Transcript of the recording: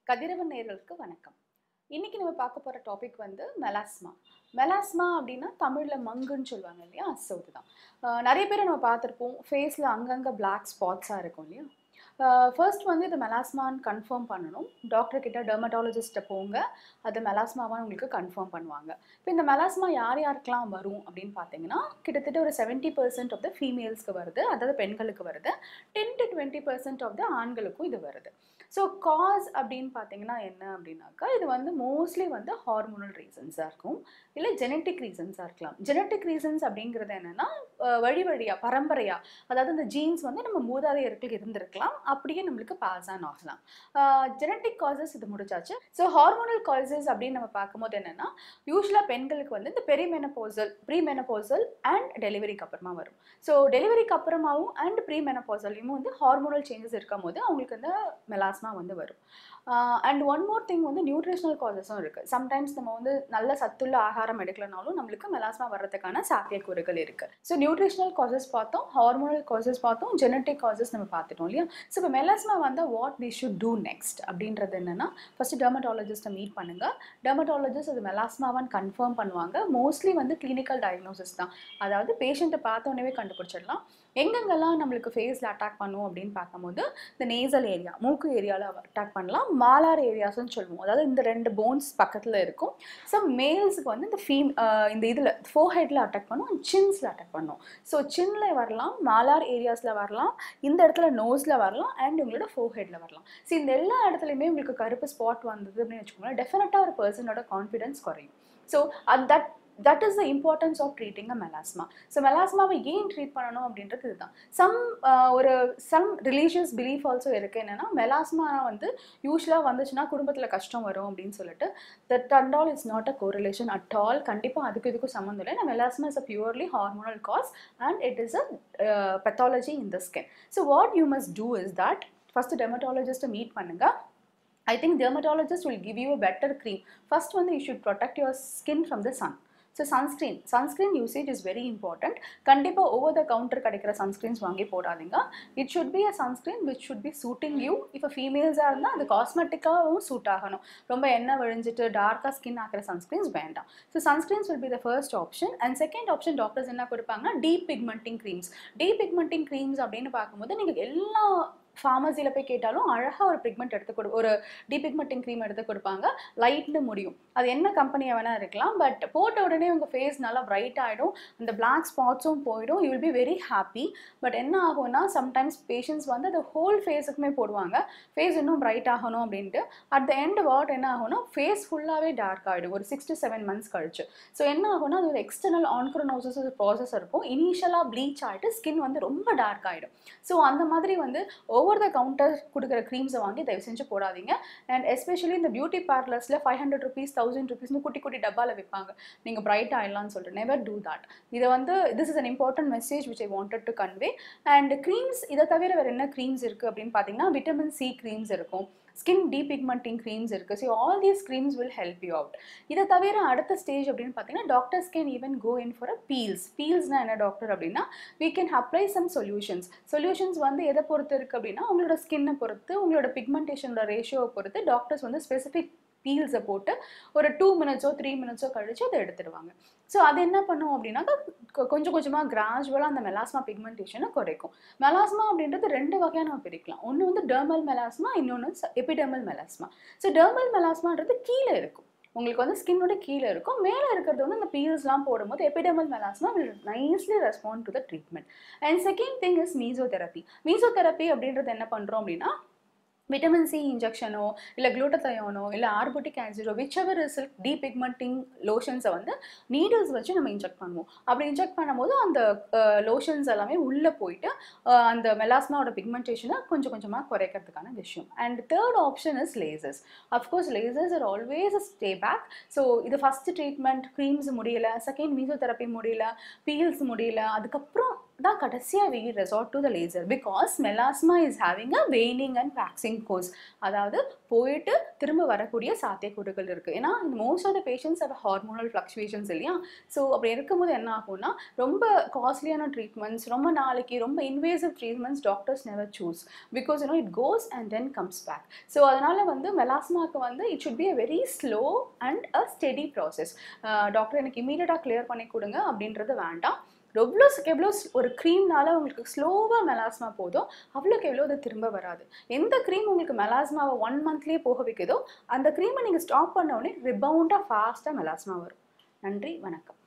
கதிரவன் நேயர்களுக்கு வணக்கம் இன்னைக்கு நம்ம பார்க்க போகிற டாபிக் வந்து மெலாஸ்மா மெலாஸ்மா அப்படின்னா தமிழில் மங்குன்னு சொல்லுவாங்க இல்லையா ஸோ இதுதான் அஹ் நிறைய பேரை நம்ம பார்த்துருப்போம் ஃபேஸில் அங்கங்கே பிளாக் ஸ்பாட்ஸாக இருக்கும் இல்லையா ஃபர்ஸ்ட் வந்து இது மெலாஸ்மான்னு கன்ஃபார்ம் பண்ணணும் டாக்டர் கிட்ட டெர்மட்டாலஜிஸ்ட்டை போங்க அது மெலாஸ்மாவான்னு உங்களுக்கு கன்ஃபார்ம் பண்ணுவாங்க இப்போ இந்த மெலாஸ்மா யார் யாருக்கெல்லாம் வரும் அப்படின்னு பார்த்தீங்கன்னா கிட்டத்தட்ட ஒரு செவன்ட்டி பர்சன்ட் ஆஃப் த ஃபீமேல்ஸ்க்கு வருது அதாவது பெண்களுக்கு வருது ten to twenty percent of the ஆண்களுக்கும் இது வருது ஸோ காஸ் அப்படின்னு பார்த்தீங்கன்னா என்ன அப்படின்னாக்கா இது வந்து மோஸ்ட்லி வந்து ஹார்மோனல் ரீசன்ஸாக இருக்கும் இல்லை ஜெனட்டிக் ரீசன்ஸாக இருக்கலாம் ஜெனட்டிக் ரீசன்ஸ் அப்படிங்கிறது என்னென்னா வழி வழியாக பரம்பரையாக அதாவது இந்த ஜீன்ஸ் வந்து நம்ம மூதாதையருக்கு இருந்திருக்கலாம் அப்படியே நம்மளுக்கு பாஸ் ஆன் ஆகலாம் ஜெனட்டிக் காசஸ் இது முடிச்சாச்சு ஸோ ஹார்மோனல் காசஸ் அப்படின்னு நம்ம பார்க்கும்போது என்னென்னா யூஸ்வலாக பெண்களுக்கு வந்து இந்த பெரிமெனப்போசல் ப்ரீமெனப்போசல் அண்ட் டெலிவரிக்கு அப்புறமா வரும் ஸோ டெலிவரிக்கு அப்புறமாவும் அண்ட் ப்ரீமெனப்போசல்லையும் வந்து ஹார்மோனல் சேஞ்சஸ் இருக்கும் போது அவங்களுக்கு வந்து மெலாஸ்மா வந்து வரும் அண்ட் ஒன் மோர் திங் வந்து நியூட்ரிஷனல் காசஸும் இருக்குது சம்டைம்ஸ் நம்ம வந்து நல்ல சத்துள்ள ஆகாரம் எடுக்கலனாலும் நம்மளுக்கு மெலாஸ்மா வர்றதுக்கான சாத்தியக்கூறுகள் இருக்குது ஸோ நியூட்ரிஷனல் காசஸ் பார்த்தோம் ஹார்மோனல் காசஸ் பார்த்தோம் ஜெனட்டிக் காசஸ் நம்ம பார்த்துட்டோம் இல்லையா ஸோ இப்போ மெலாஸ்மா வந்தால் what we should do next அப்படின்றது என்னென்னா ஃபஸ்ட்டு டெர்மட்டாலஜிஸ்ட்டை மீட் பண்ணுங்கள் டெர்மட்டாலஜிஸ்ட் அது மெலாஸ்மாவான்னு கன்ஃபார்ம் பண்ணுவாங்க மோஸ்ட்லி வந்து கிளினிக்கல் டயக்னோசிஸ் தான் அதாவது பேஷண்ட்டை பார்த்தோன்னே கண்டுபிடிச்சிடலாம் எங்கெங்கெல்லாம் நம்மளுக்கு ஃபேஸில் அட்டாக் பண்ணும் அப்படின்னு பார்க்கும்போது இந்த நேசல் ஏரியா மூக்கு ஏரியாவில் அட்டாக் பண்ணலாம் மாலார் ஏரியாஸ்னு சொல்லுவோம் அதாவது இந்த ரெண்டு போன்ஸ் பக்கத்தில் இருக்கும் ஸோ மேல்ஸுக்கு வந்து இந்த ஃபீம் இந்த இதில் ஃபோஹெட்டில் அட்டாக் பண்ணும் அண்ட் சின்ஸில் அட்டாக் பண்ணும் ஸோ சின்னில் வரலாம் மாலார் ஏரியாஸில் வரலாம் இந்த இடத்துல நோஸில் வரலாம் அண்ட் உங்களோட ஃபோஹெட்டில் வரலாம் ஸோ இந்த எல்லா இடத்துலையுமே உங்களுக்கு கருப்பு ஸ்பாட் வந்தது அப்படின்னு வச்சுக்கோங்களேன் டெஃபினட்டாக ஒரு பர்சனோட கான்ஃபிடன்ஸ் குறையும் ஸோ அது that that is the importance of treating a melasma so மெலாஸ்மாவை ஏன் ட்ரீட் பண்ணணும் அப்படின்றது இதுதான் சம் ஒரு சம் ரிலீஜியஸ் பிலீஃப் ஆல்சோ இருக்குது என்னென்னா மெலாஸ்மா வந்து யூஸ்வலாக வந்துச்சுன்னா குடும்பத்தில் கஷ்டம் வரும் அப்படின்னு சொல்லிட்டு that and all is not a correlation at all கண்டிப்பாக அதுக்கு இதுக்கும் சம்மந்தம் இல்லை நான் melasma is a purely hormonal cause and it is a pathology in the skin so what you must do is that first டெமட்டாலஜிஸ்ட்டை meet பண்ணுங்கள் I think dermatologist will give you a better cream. First one, you should protect your skin from the sun. So sunscreen sunscreen usage is very important கண்டிப்பாக over the counter கிடைக்கிற sunscreens வாங்கி போடாதீங்க it should be a sunscreen which should be suiting you இப்போ ஃபீமேல்ஸாக இருந்தால் அது காஸ்மெட்டிக்காகவும் suit ஆகணும் ரொம்ப எண்ணெய் விழிஞ்சிட்டு டார்க்காக ஸ்கின் ஆக்கிற சன்ஸ்க்ரீன்ஸ் வேண்டாம் so sunscreens will be the first option and second option doctors என்ன கொடுப்பாங்கன்னா depigmenting creams depigmenting creams அப்படின்னு பார்க்கும்போது நீங்கள் எல்லா ஃபார்மசியில் போய் கேட்டாலும் அழகாக ஒரு பிக்மெண்ட் எடுத்து கொடு ஒரு டிபிக்மெண்டிங் க்ரீம் எடுத்து கொடுப்பாங்க லைட்னு முடியும் அது என்ன கம்பெனியாக வேணால் இருக்கலாம் பட் போட்ட உடனே உங்கள் ஃபேஸ் நல்லா பிரைட் ஆகிடும் அந்த பிளாக் ஸ்பாட்ஸும் போயிடும் you will be very happy but என்ன ஆகும்னா சம்டைம்ஸ் பேஷண்ட்ஸ் வந்து அது ஹோல் ஃபேஸுக்குமே போடுவாங்க ஃபேஸ் இன்னும் பிரைட் ஆகணும் அப்படின்ட்டு அட் த எண்ட் வாட் என்ன ஆகும்னா ஃபேஸ் ஃபுல்லாகவே டார்க் ஆகிடும் ஒரு சிக்ஸ் டு செவன் மந்த்ஸ் கழிச்சு ஸோ என்ன ஆகும்னா அது ஒரு எக்ஸ்டர்னல் ஆன்க்ரோனோசஸ் ப்ராசஸ் இருக்கும் இனிஷியலாக ப்ளீச் ஆகிட்டு ஸ்கின் வந்து ரொம்ப டார்க் ஆகிடும் ஸோ அந்த மாதிரி வந்து ஓவர் த கவுண்டர் கொடுக்குற க்ரீம்ஸை வாங்கி தயவு செஞ்சு போடாதீங்க அண்ட் எஸ்பெஷலி இந்த பியூட்டி பார்லர்ஸில் ஃபைவ் ஹண்ட்ரட் ருபீஸ் தௌசண்ட் ருபீஸ்னு குட்டி குட்டி டப்பாவில் விற்பாங்க நீங்கள் பிரைட் ஆயிடலாம்னு சொல்லிட்டு நெவர் டூ தட் இதை வந்து this is an important message which I wanted to convey and creams இதை தவிர வேறு என்ன க்ரீம்ஸ் இருக்குது அப்படின்னு பார்த்தீங்கன்னா விட்டமின் சி க்ரீம்ஸ் இருக்கும் ஸ்கின் டீபிக்மெண்டிங் க்ரீம்ஸ் இருக்குது so all these creams will help you out இதை தவிர அடுத்த ஸ்டேஜ் அப்படின்னு பார்த்தீங்கன்னா doctors can even go in for a peels பீல்ஸ்னால் என்ன டாக்டர் அப்படின்னா we can apply some solutions solutions வந்து எதை பொறுத்து இருக்குது அப்படின்னா உங்களோட ஸ்கின்னை பொறுத்து உங்களோட பிக்மெண்டேஷனோட ரேஷியோவை பொறுத்து டாக்டர்ஸ் வந்து ஸ்பெசிஃபிக் பீல்ஸை போட்டு ஒரு டூ மினிட்ஸோ த்ரீ மினிட்ஸோ கழிச்சு அதை எடுத்துடுவாங்க ஸோ அது என்ன பண்ணும் அப்படின்னாக்கா கொஞ்சம் கொஞ்சமாக கிராஜுவலாக அந்த மெலாஸ்மா பிக்மெண்டேஷனை குறைக்கும் மெலாஸ்மா அப்படின்றது ரெண்டு வகையாக நம்ம பிரிக்கலாம் ஒன்று வந்து டெர்மல் மெலாஸ்மா இன்னொன்று எபிடெர்மல் மெலாஸ்மா ஸோ டெர்மல் மெலாஸ்மான்றது கீழே இருக்கும் உங்களுக்கு வந்து ஸ்கின்னோட கீழே இருக்கும் மேலே இருக்கிறது வந்து அந்த பீல்ஸ்லாம் போடும்போது epidermal melasma will nicely respond to the treatment and second thing is mesotherapy mesotherapy அப்படின்றது என்ன பண்ணுறோம் அப்படின்னா விட்டமின் சி இன்ஜெக்ஷனோ இல்லை குளூட்டத்தயோனோ இல்லை ஆர்போட்டிக் ஆசிடோ விச் எவர் இஸ் டீபிக்மெண்டிங் லோஷன்ஸை வந்து நீடில்ஸ் வச்சு நம்ம இன்ஜெக்ட் பண்ணுவோம் அப்படி இன்ஜெக்ட் பண்ணும்போது அந்த லோஷன்ஸ் எல்லாமே உள்ளே போயிட்டு அந்த மெலாஸ்மாவோட பிக்மெண்டேஷனை கொஞ்சம் கொஞ்சமாக குறைக்கிறதுக்கான விஷயம் and third option is lasers of course lasers are always a stay back so இது ஃபஸ்ட்டு ட்ரீட்மெண்ட் க்ரீம்ஸ் முடியல செகண்ட் மீசோதெரப்பி முடியல பீல்ஸ் முடியல அதுக்கப்புறம் தான் கடைசியாக we resort to the laser because melasma is having a waning and waxing course அதாவது போயிட்டு திரும்ப வரக்கூடிய சாத்தியக்கூறுகள் இருக்குது ஏன்னா most of the patients have hormonal fluctuations இல்லையா ஸோ அப்படி இருக்கும்போது என்ன ஆகும்னா ரொம்ப காஸ்ட்லியான ட்ரீட்மெண்ட்ஸ் ரொம்ப நாளைக்கு ரொம்ப invasive treatments doctors never choose because you know it goes and then comes back so அதனால் வந்து மெலாஸ்மாக்கு வந்து it should be a very slow and uh steady process doctor எனக்கு இமீடியட்டாக கிளியர் பண்ணி கொடுங்க அப்படின்றது வேண்டாம் எவ்வளோக்கு எவ்வளோ ஒரு க்ரீம்னால உங்களுக்கு ஸ்லோவாக மெலாஸ்மா போதும் அவ்வளோக்கு எவ்வளோ அது திரும்ப வராது எந்த க்ரீம் உங்களுக்கு மெலாஸ்மாவை ஒன் மந்த்லேயே போக வைக்குதோ அந்த க்ரீமை நீங்கள் ஸ்டாப் பண்ண உடனே ரிபவுண்டாக ஃபாஸ்ட்டாக மெலாஸ்மா வரும் நன்றி வணக்கம்